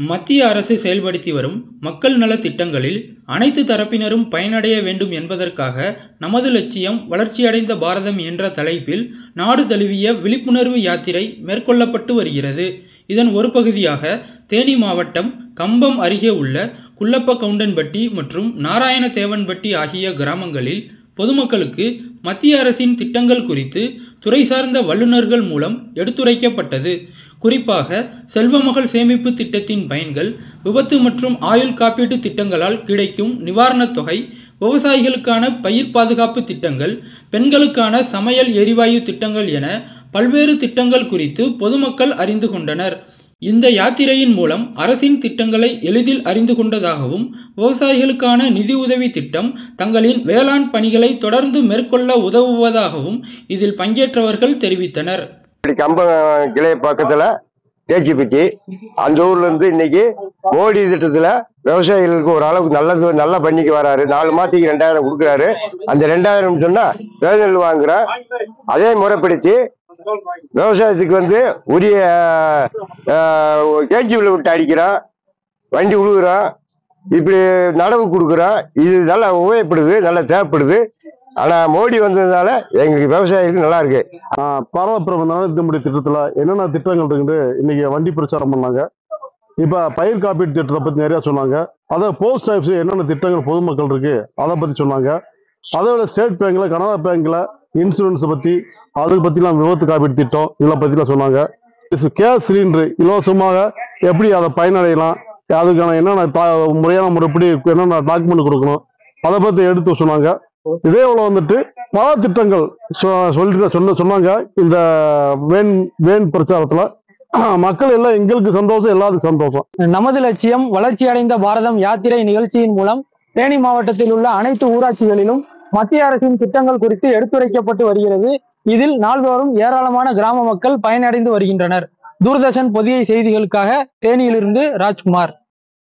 மத்திய அரசு செயல்படுத்தி வரும் மக்கள் நலத் திட்டங்களில் அனைத்து தரப்பினரும் பயனடைய வேண்டும் என்பதற்காக நமது லட்சியம் வளர்ச்சியடைந்த பாரதம் என்ற தலைப்பில் நாடு தழுவிய விழிப்புணர்வு யாத்திரை மேற்கொள்ளப்பட்டு வருகிறது இதன் ஒரு பகுதியாக தேனி மாவட்டம் கம்பம் அருகே உள்ள குள்ளப்ப கவுண்டன்பட்டி மற்றும் நாராயண தேவன்பட்டி ஆகிய கிராமங்களில் பொதுமக்களுக்கு மத்திய அரசின் திட்டங்கள் குறித்து துறை சார்ந்த வல்லுநர்கள் மூலம் எடுத்துரைக்கப்பட்டது குறிப்பாக செல்வமகள் சேமிப்பு திட்டத்தின் பயன்கள் விபத்து மற்றும் ஆயுள் காப்பீட்டு திட்டங்களால் கிடைக்கும் நிவாரணத் தொகை விவசாயிகளுக்கான பயிர் பாதுகாப்பு திட்டங்கள் பெண்களுக்கான சமையல் எரிவாயு திட்டங்கள் என பல்வேறு திட்டங்கள் குறித்து பொதுமக்கள் அறிந்து கொண்டனர் இந்த யாத்திரையின் மூலம் அரசின் திட்டங்களை எளிதில் அறிந்து கொண்டதாகவும் விவசாயிகளுக்கான நிதியுதவி திட்டம் தங்களின் வேளாண் பணிகளை தொடர்ந்து மேற்கொள்ள உதவுவதாகவும் இதில் பங்கேற்றவர்கள் தெரிவித்தனர் இப்படி கம்பம் கிளை பக்கத்துல தேச்சிப்பட்டி அந்த ஊர்ல இருந்து இன்னைக்கு மோடி திட்டத்துல விவசாயிகளுக்கு ஒரு அளவுக்கு நல்லது நல்லா பண்ணிக்கு வராரு நாலு மாசத்துக்கு ரெண்டாயிரம் கொடுக்குறாரு அந்த ரெண்டாயிரம் சொன்னா வேதல் வாங்குறோம் அதே முறைப்படுத்தி விவசாயத்துக்கு வந்து உரிய கேஜி விட்டு அடிக்கிறோம் வண்டி உழுகுறோம் இப்படி நடவு கொடுக்குறோம் இது நல்லா உபயோகப்படுது நல்லா தேவைப்படுது ஆனா மோடி வந்ததுனால எங்களுக்கு விவசாயிகளுக்கு நல்லா இருக்கு பாரதப்பிரபு நலத்திட்டமுடி திட்டத்தில் என்னென்ன திட்டங்கள் இருக்குது இன்னைக்கு வண்டி பிரச்சாரம் பண்ணாங்க இப்போ பயிர் காப்பீட்டு திட்டத்தை பற்றி நிறையா சொன்னாங்க அதை போஸ்ட் ஆஃபீஸ் என்னென்ன திட்டங்கள் பொதுமக்கள் இருக்கு அதை பற்றி சொன்னாங்க அதோட ஸ்டேட் பேங்க்ல கனரா பேங்க்ல இன்சூரன்ஸை பற்றி அதை பற்றிலாம் விபத்து காப்பீட்டு திட்டம் இதெல்லாம் பற்றிலாம் சொன்னாங்க கேஸ் சிலிண்டர் இலவசமாக எப்படி அதை பயனடையலாம் அதுக்கான என்னென்ன தா- முறையான முறைப்படி என்னென்ன டாக்குமெண்ட் கொடுக்கணும் அதை பற்றி எடுத்து சொன்னாங்க இதே போல வந்துட்டு பல திட்டங்கள் சொ- சொல்லிட்டு சொன்ன சொன்னாங்க இந்த வேன் வேன் பிரச்சாரத்துல மக்கள் எல்லாம் எங்களுக்கு சந்தோஷம் எல்லாத்துக்கும் சந்தோஷம் நமது லட்சியம் வளர்ச்சியடைந்த பாரதம் யாத்திரை நிகழ்ச்சியின் மூலம் தேனி மாவட்டத்தில் உள்ள அனைத்து ஊராட்சிகளிலும் மத்திய அரசின் திட்டங்கள் குறித்து எடுத்துரைக்கப்பட்டு வருகிறது இதில் நாள்தோறும் ஏராளமான கிராம மக்கள் பயனடைந்து வருகின்றனர் தூர்தர்ஷன் பொதிகை செய்திகளுக்காக தேனியிலிருந்து ராஜ்குமார்